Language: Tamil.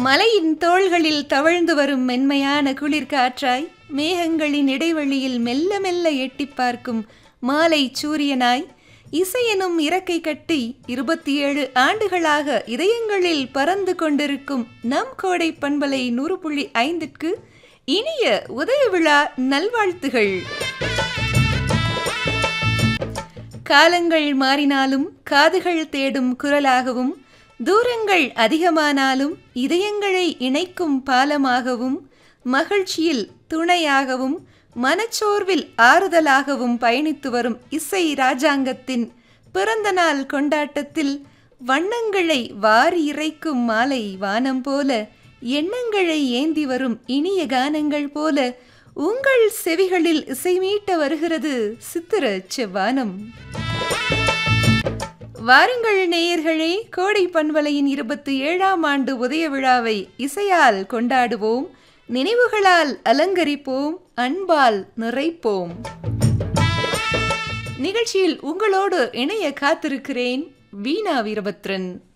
மலையின் தோள்களில் தவழ்ந்து வரும் மென்மையான குளிர் காற்றாய் மேகங்களின் இடைவெளியில் மெல்ல மெல்ல எட்டிப் பார்க்கும் மாலை சூரியனாய் இசையெனும் இறக்கை கட்டி இருபத்தி ஏழு ஆண்டுகளாக இதயங்களில் பறந்து கொண்டிருக்கும் நம் கோடை பண்பலை நூறு புள்ளி ஐந்திற்கு இனிய உதய விழா நல்வாழ்த்துகள் காலங்கள் மாறினாலும் காதுகள் தேடும் குரலாகவும் தூரங்கள் அதிகமானாலும் இதயங்களை இணைக்கும் பாலமாகவும் மகிழ்ச்சியில் துணையாகவும் மனச்சோர்வில் ஆறுதலாகவும் பயணித்து வரும் இசை ராஜாங்கத்தின் பிறந்தநாள் கொண்டாட்டத்தில் வண்ணங்களை வாரி இறைக்கும் மாலை வானம் போல எண்ணங்களை ஏந்தி வரும் இனிய கானங்கள் போல உங்கள் செவிகளில் இசைமீட்ட வருகிறது சித்திர செவ்வானம் வாருங்கள் நேயர்களே கோடை பண்பலையின் இருபத்தி ஏழாம் ஆண்டு உதய விழாவை இசையால் கொண்டாடுவோம் நினைவுகளால் அலங்கரிப்போம் அன்பால் நிறைப்போம் நிகழ்ச்சியில் உங்களோடு இணைய காத்திருக்கிறேன் வீணா வீரபத்ரன்